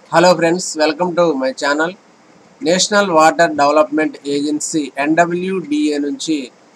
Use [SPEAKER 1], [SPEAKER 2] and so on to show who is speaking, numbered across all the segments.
[SPEAKER 1] hello friends welcome to my channel national water development agency NWDA నుంచి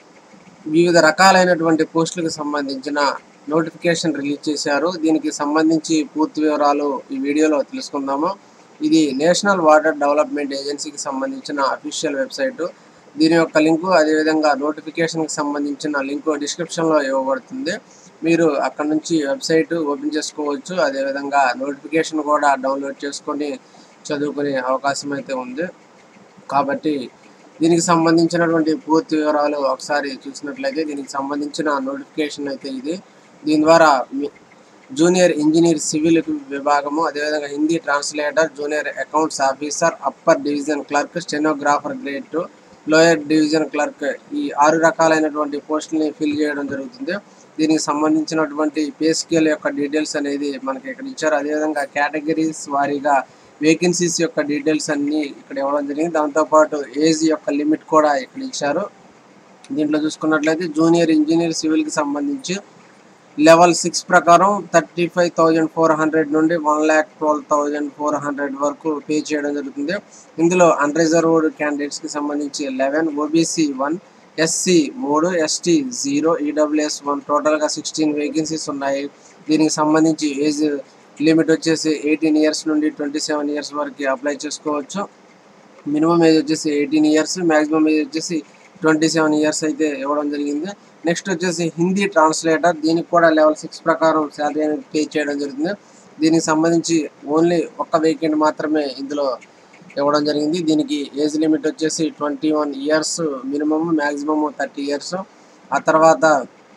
[SPEAKER 1] వివిధ రకాలైనటువంటి పోస్టులకు సంబంధించిన నోటిఫికేషన్ రిలీజ్ చేశారు దీనికి సంబంధించి పూర్తి వివరాలు ఈ వీడియోలో తెలుసుకుందాము ఇది నేషనల్ వాటర్ డెవలప్మెంట్ ఏజెన్సీకి సంబంధించిన అఫీషియల్ వెబ్సైటు దీని యొక్క లింకు అదేవిధంగా నోటిఫికేషన్కి సంబంధించిన లింకు డిస్క్రిప్షన్లో ఇవ్వబడుతుంది మీరు అక్కడ నుంచి వెబ్సైట్ ఓపెన్ చేసుకోవచ్చు అదేవిధంగా నోటిఫికేషన్ కూడా డౌన్లోడ్ చేసుకొని చదువుకునే అవకాశం అయితే ఉంది కాబట్టి దీనికి సంబంధించినటువంటి పూర్తి వివరాలు ఒకసారి చూసినట్లయితే దీనికి సంబంధించిన నోటిఫికేషన్ అయితే ఇది దీని ద్వారా మీ జూనియర్ ఇంజనీర్ సివిల్ విభాగము అదేవిధంగా Hindi translator junior accounts officer upper division clerk stenographer grade two lower division clerk ఈ ఆరు రకాలైనటువంటి పోస్టుల్ని ఫిల్ చేయడం జరుగుతుంది దీనికి సంబంధించినటువంటి పే స్కేల్ యొక్క డీటెయిల్స్ అనేది మనకి ఇక్కడ ఇచ్చారు అదేవిధంగా కేటగిరీస్ వారీగా వేకెన్సీస్ యొక్క డీటెయిల్స్ అన్ని ఇక్కడ ఇవ్వడం జరిగింది దాంతోపాటు ఏజ్ యొక్క లిమిట్ కూడా ఇక్కడ ఇచ్చారు దీంట్లో చూసుకున్నట్లయితే జూనియర్ ఇంజనీర్ సివిల్కి సంబంధించి లెవెల్ సిక్స్ ప్రకారం thirty five thousand four hundred నుండి one lakh twelve thousand four hundred వరకు పే చేయడం జరుగుతుంది ఇందులో అన్రిజర్వ్డ్ క్యాండిడేట్స్కి సంబంధించి లెవెన్ ఓబీసీ వన్ ఎస్సీ మూడు ఎస్టీ జీరో ఈడబ్ల్యూఎస్ వన్ టోటల్గా సిక్స్టీన్ వేకెన్సీస్ ఉన్నాయి దీనికి సంబంధించి ఏజ్ లిమిట్ వచ్చేసి ఎయిటీన్ ఇయర్స్ నుండి ట్వంటీ సెవెన్ ఇయర్స్ వరకు అప్లై చేసుకోవచ్చు మినిమం ఏజ్ వచ్చేసి ఎయిటీన్ ఇయర్స్ మ్యాక్సిమం ఏజ్ వచ్చేసి ట్వంటీ సెవెన్ ఇయర్స్ అయితే ఇవ్వడం జరిగింది నెక్స్ట్ వచ్చేసి హిందీ ట్రాన్స్లేటర్ దీనికి కూడా లెవెల్ సిక్స్ ప్రకారం శాలరీ అనేది పే చేయడం జరుగుతుంది దీనికి సంబంధించి ఓన్లీ ఒక్క వేకెంట్ మాత్రమే ఇందులో ఇవ్వడం జరిగింది దీనికి ఏజ్ లిమిట్ వచ్చేసి twenty one years minimum maximum thirty years ఆ తర్వాత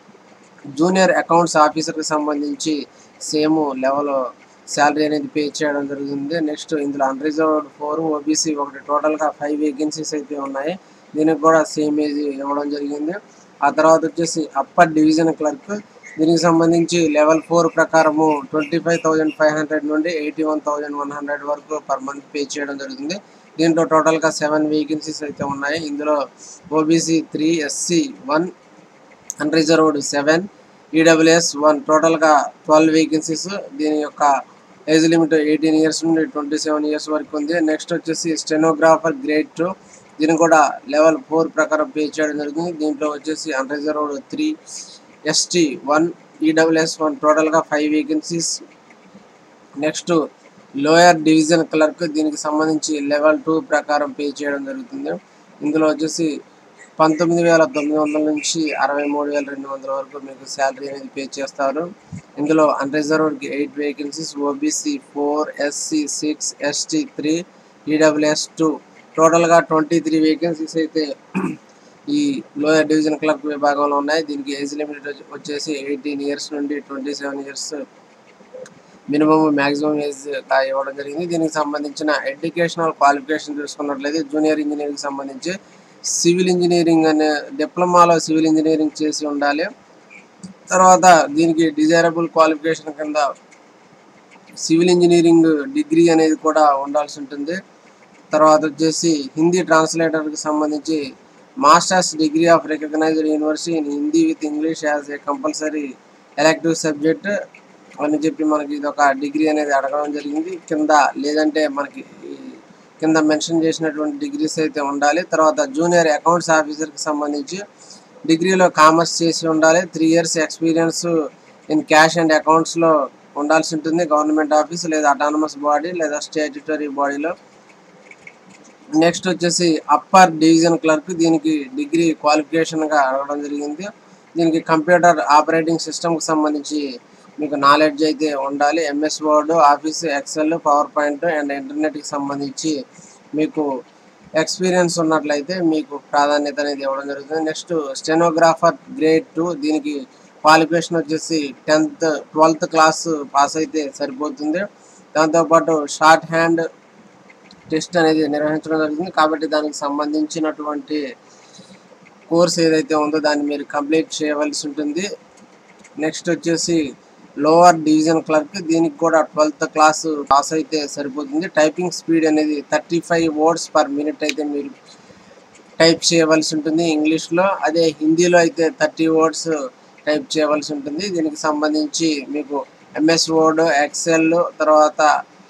[SPEAKER 1] జూనియర్ అకౌంట్స్ ఆఫీసర్కి సంబంధించి సేమ్ లెవెల్ శాలరీ అనేది పే చేయడం జరుగుతుంది నెక్స్ట్ ఇందులో అన్రిజర్వ్డ్ ఫోర్ ఓబీసీ ఒకటి టోటల్గా ఫైవ్ వేకెన్సీస్ అయితే ఉన్నాయి దీనికి కూడా సేమ్ ఏజ్ ఇవ్వడం జరిగింది ఆ తర్వాత వచ్చేసి అప్పర్ డివిజన్ క్లర్క్ దీనికి సంబంధించి లెవెల్ ఫోర్ ప్రకారము twenty five thousand five hundred నుండి eighty one thousand one hundred వరకు పర్ మంత్ పే చేయడం జరుగుతుంది దీంట్లో టోటల్గా సెవెన్ వేకెన్సీస్ అయితే ఉన్నాయి ఇందులో OBC three SC one unreserved seven EWS one టోటల్గా ట్వెల్వ్ వేకెన్సీస్ దీని యొక్క ఏజ్ లిమిట్ ఎయిటీన్ ఇయర్స్ నుండి ట్వంటీ సెవెన్ ఇయర్స్ వరకు ఉంది నెక్స్ట్ వచ్చేసి స్టెనోగ్రాఫర్ గ్రేడ్ టూ దీన్ని కూడా లెవెల్ ఫోర్ ప్రకారం పే చేయడం జరుగుతుంది దీంట్లో వచ్చేసి unreserved three ST one EWS one టోటల్గా five vacancies next lower division clerk దీనికి సంబంధించి లెవెల్ టూ ప్రకారం పే చేయడం జరుగుతుంది ఇందులో వచ్చేసి పంతొమ్మిది వేల తొమ్మిది వందల నుంచి అరవై మూడు వేల రెండు వందల వరకు మీకు శాలరీ అనేది పే చేస్తారు ఇందులో అన్రిజర్వ్డ్కి eight vacancies OBC four SC six ST three EWS two టోటల్గా ట్వంటీ త్రీ వేకెన్సీస్ అయితే ఈ లోయర్ డివిజన్ క్లర్క్ విభాగంలో ఉన్నాయి దీనికి ఏజ్ లిమిట్ వచ్చేసి ఎయిటీన్ ఇయర్స్ నుండి twenty seven years minimum maximum age ఇవ్వడం జరిగింది దీనికి సంబంధించిన ఎడ్యుకేషనల్ క్వాలిఫికేషన్ చూసుకున్నట్లయితే జూనియర్ ఇంజనీరింగ్ సంబంధించి సివిల్ ఇంజనీరింగ్ అనే డిప్లొమాలో సివిల్ ఇంజనీరింగ్ చేసి ఉండాలి తర్వాత దీనికి డిజైరబుల్ క్వాలిఫికేషన్ కింద సివిల్ ఇంజనీరింగ్ డిగ్రీ అనేది కూడా ఉండాల్సి ఉంటుంది తర్వాత వచ్చేసి హిందీ ట్రాన్స్లేటర్కి సంబంధించి masters degree of recognised university in Hindi with English as a compulsory elective subject అని చెప్పి మనకి ఇది ఒక డిగ్రీ అనేది అడగడం జరిగింది కింద లేదంటే మనకి కింద మెన్షన్ చేసినటువంటి డిగ్రీస్ అయితే ఉండాలి తర్వాత జూనియర్ అకౌంట్స్ ఆఫీసర్కి సంబంధించి డిగ్రీలో కామర్స్ చేసి ఉండాలి three years experience in cash and అకౌంట్స్లో ఉండాల్సి ఉంటుంది గవర్నమెంట్ ఆఫీస్ లేదా అటానమస్ బాడీ లేదా స్టేట్యుటరీ బాడీలో నెక్స్ట్ వచ్చేసి అప్పర్ డివిజన్ క్లర్క్ దీనికి డిగ్రీ క్వాలిఫికేషన్గా అడగడం జరిగింది దీనికి కంప్యూటర్ ఆపరేటింగ్ సిస్టమ్కి సంబంధించి మీకు నాలెడ్జ్ అయితే ఉండాలి MS Word Office Excel PowerPoint and ఇంటర్నెట్కి సంబంధించి మీకు ఎక్స్పీరియన్స్ ఉన్నట్లయితే మీకు ప్రాధాన్యత అనేది ఇవ్వడం జరుగుతుంది నెక్స్ట్ స్టెనోగ్రాఫర్ గ్రేడ్ టూ దీనికి క్వాలిఫికేషన్ వచ్చేసి టెన్త్ ట్వెల్త్ క్లాస్ పాస్ అయితే సరిపోతుంది దాంతోపాటు షార్ట్ హ్యాండ్ టెస్ట్ అనేది నిర్వహించడం జరుగుతుంది కాబట్టి దానికి సంబంధించినటువంటి కోర్స్ ఏదైతే ఉందో దాన్ని మీరు కంప్లీట్ చేయవలసి ఉంటుంది నెక్స్ట్ వచ్చేసి లోవర్ డివిజన్ క్లర్క్ దీనికి కూడా ట్వెల్త్ క్లాస్ పాస్ అయితే సరిపోతుంది టైపింగ్ స్పీడ్ అనేది thirty five words per minute అయితే మీరు టైప్ చేయవలసి ఉంటుంది ఇంగ్లీష్లో అదే హిందీలో అయితే థర్టీ వర్డ్స్ టైప్ చేయవలసి ఉంటుంది దీనికి సంబంధించి మీకు ఎంఎస్ వర్డ్ ఎక్సెల్ తర్వాత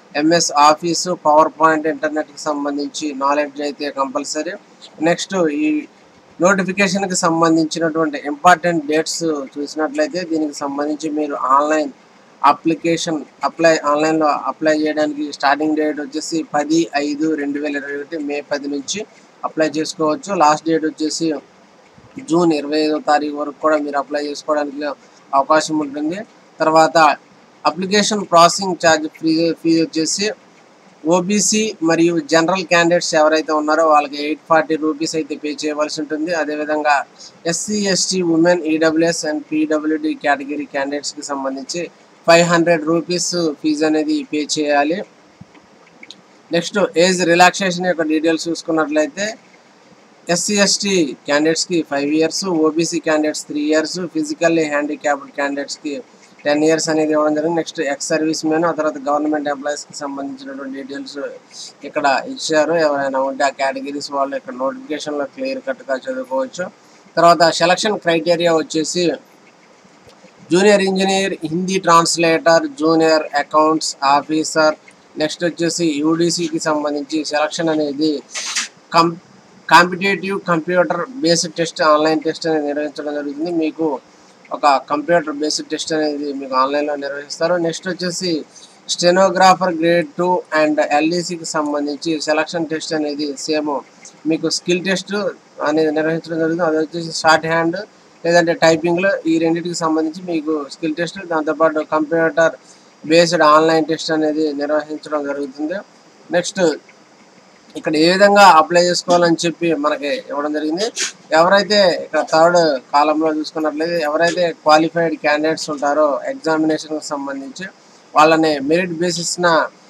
[SPEAKER 1] ఎంఎస్ ఆఫీసు పవర్ పాయింట్ ఇంటర్నెట్కి సంబంధించి నాలెడ్జ్ అయితే కంపల్సరీ నెక్స్ట్ ఈ నోటిఫికేషన్కి సంబంధించినటువంటి ఇంపార్టెంట్ డేట్స్ చూసినట్లయితే దీనికి సంబంధించి మీరు ఆన్లైన్ అప్లికేషన్ అప్లై ఆన్లైన్లో అప్లై చేయడానికి స్టార్టింగ్ డేట్ వచ్చేసి పది ఐదు రెండు వేల ఇరవై ఒకటి మే పది నుంచి అప్లై చేసుకోవచ్చు లాస్ట్ డేట్ వచ్చేసి జూన్ ఇరవై ఐదో తారీఖు వరకు కూడా మీరు అప్లై చేసుకోవడానికి అవకాశం ఉంటుంది తర్వాత application processing charge fee fees వచ్చేసి ఓబీసీ మరియు జనరల్ క్యాండిడేట్స్ ఎవరైతే ఉన్నారో వాళ్ళకి ఎయిట్ ఫార్టీ రూపీస్ అయితే పే చేయవలసి ఉంటుంది అదేవిధంగా SC ST women EWS and PWD category క్యాండిడేట్స్కి సంబంధించి ఫైవ్ హండ్రెడ్ రూపీస్ ఫీజు అనేది పే చేయాలి నెక్స్ట్ ఏజ్ రిలాక్సేషన్ యొక్క డీటెయిల్స్ చూసుకున్నట్లయితే ఎస్సీ ఎస్టీ క్యాండిడేట్స్కి five years OBC candidates three years physically handicapped క్యాండిడేట్స్కి టెన్ ఇయర్స్ అనేది ఇవ్వడం జరిగింది నెక్స్ట్ ఎక్స్ సర్వీస్ మెన్ ఆ తర్వాత గవర్నమెంట్ ఎంప్లాయీస్కి సంబంధించినటువంటి డీటెయిల్స్ ఇక్కడ ఇచ్చారు ఎవరైనా ఉంటే ఆ కేటగిరీస్ వాళ్ళు ఇక్కడ నోటిఫికేషన్లో క్లియర్ కట్గా చదువుకోవచ్చు తర్వాత సెలక్షన్ క్రైటీరియా వచ్చేసి junior engineer Hindi translator junior accounts officer next వచ్చేసి యూడీసీకి సంబంధించి సెలక్షన్ అనేది cum competitive computer based test online test అనేది నిర్వహించడం జరుగుతుంది మీకు ఒక కంప్యూటర్ బేస్డ్ టెస్ట్ అనేది మీకు ఆన్లైన్లో నిర్వహిస్తారు నెక్స్ట్ వచ్చేసి స్టెనోగ్రాఫర్ గ్రేడ్ టూ అండ్ ఎల్ఈసికి సంబంధించి సెలక్షన్ టెస్ట్ అనేది సేమ్ మీకు స్కిల్ టెస్ట్ అనేది నిర్వహించడం జరుగుతుంది అది వచ్చేసి షార్ట్ హ్యాండ్ లేదంటే టైపింగ్లో ఈ రెండింటికి సంబంధించి మీకు స్కిల్ టెస్ట్ దాంతోపాటు కంప్యూటర్ బేస్డ్ ఆన్లైన్ టెస్ట్ అనేది నిర్వహించడం జరుగుతుంది నెక్స్ట్ ఇక్కడ ఏ విధంగా అప్లై చేసుకోవాలని చెప్పి మనకి ఇవ్వడం జరిగింది ఎవరైతే ఇక్కడ థర్డ్ కాలంలో చూసుకున్నట్లయితే ఎవరైతే క్వాలిఫైడ్ క్యాండిడేట్స్ ఉంటారో ఎగ్జామినేషన్కి సంబంధించి వాళ్ళని మెరిట్ బేసిస్న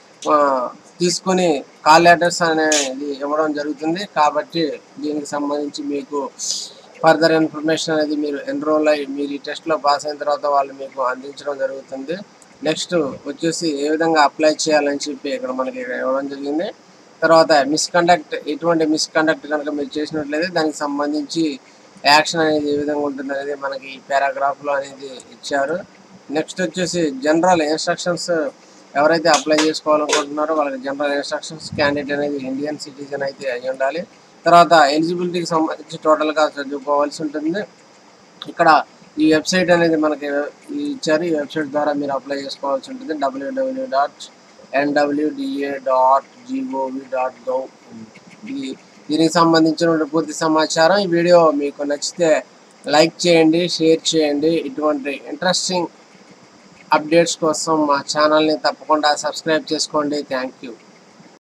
[SPEAKER 1] తీసుకొని కాల్ లెటర్స్ అనేది ఇవ్వడం జరుగుతుంది కాబట్టి దీనికి సంబంధించి మీకు ఫర్దర్ ఇన్ఫర్మేషన్ అనేది మీరు ఎన్రోల్ అయ్యి మీరు ఈ టెస్ట్లో పాస్ అయిన తర్వాత వాళ్ళు మీకు అందించడం జరుగుతుంది నెక్స్ట్ వచ్చేసి ఏ విధంగా అప్లై చేయాలని చెప్పి ఇక్కడ మనకి ఇక్కడ ఇవ్వడం జరిగింది తర్వాత మిస్కండక్ట్ ఎటువంటి మిస్కండక్ట్ కనుక మీరు చేసినట్లయితే దానికి సంబంధించి యాక్షన్ అనేది ఏ విధంగా ఉంటుంది అనేది మనకి ఈ పారాగ్రాఫ్లో అనేది ఇచ్చారు నెక్స్ట్ వచ్చేసి జనరల్ ఇన్స్ట్రక్షన్స్ ఎవరైతే అప్లై చేసుకోవాలనుకుంటున్నారో వాళ్ళకి జనరల్ ఇన్స్ట్రక్షన్స్ క్యాండిడేట్ అనేది ఇండియన్ సిటిజన్ అయితే అయి ఉండాలి తర్వాత ఎలిజిబిలిటీకి సంబంధించి టోటల్గా చదువుకోవాల్సి ఉంటుంది ఇక్కడ ఈ వెబ్సైట్ అనేది మనకి ఇచ్చారు ఈ వెబ్సైట్ ద్వారా మీరు అప్లై చేసుకోవాల్సి ఉంటుంది WWW dot NWDA dot GOV dot gov ఇది దీనికి సంబంధించిన పూర్తి సమాచారం ఈ వీడియో మీకు నచ్చితే లైక్ చేయండి షేర్ చేయండి ఇటువంటి ఇంట్రెస్టింగ్ అప్డేట్స్ కోసం మా ఛానల్ని తప్పకుండా సబ్స్క్రైబ్ చేసుకోండి థ్యాంక్ యూ